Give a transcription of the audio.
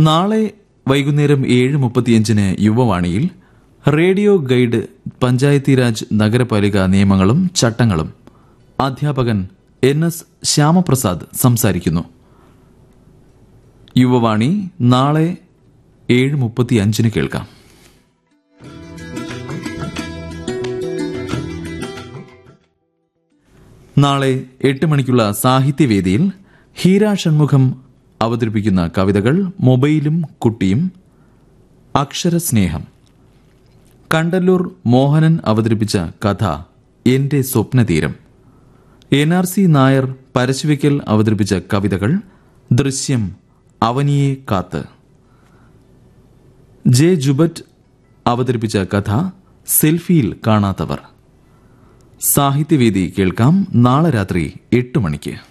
നാളെ വൈകുന്നേരം ഏഴ് മുപ്പത്തിയഞ്ചിന് യുവവാണിയിൽ റേഡിയോ ഗൈഡ് പഞ്ചായത്തി രാജ് നഗരപാലിക നിയമങ്ങളും ചട്ടങ്ങളും അധ്യാപകൻ എൻ എസ് ശ്യാമപ്രസാദ് സംസാരിക്കുന്നു യുവവാണി നാളെ ഏഴ് മുപ്പത്തിയഞ്ചിന് കേൾക്കാം നാളെ എട്ട് മണിക്കുള്ള സാഹിത്യവേദിയിൽ ഹീര ഷൺമുഖം അവതരിപ്പിക്കുന്ന കവിതകൾ മൊബൈലും കുട്ടിയും അക്ഷരസ്നേഹം കണ്ടല്ലൂർ മോഹനൻ അവതരിപ്പിച്ച കഥ എന്റെ Swapnatheeram N R C Nair Parassuvaikkal അവതരിപ്പിച്ച കവിതകൾ ദൃശ്യം അവനിയെ കാത്ത് ജെ ജുബറ്റ് അവതരിപ്പിച്ച കഥ സെൽഫിയിൽ കാണാത്തവർ സാഹിത്യവേദി കേൾക്കാം നാളെ രാത്രി എട്ട് മണിക്ക്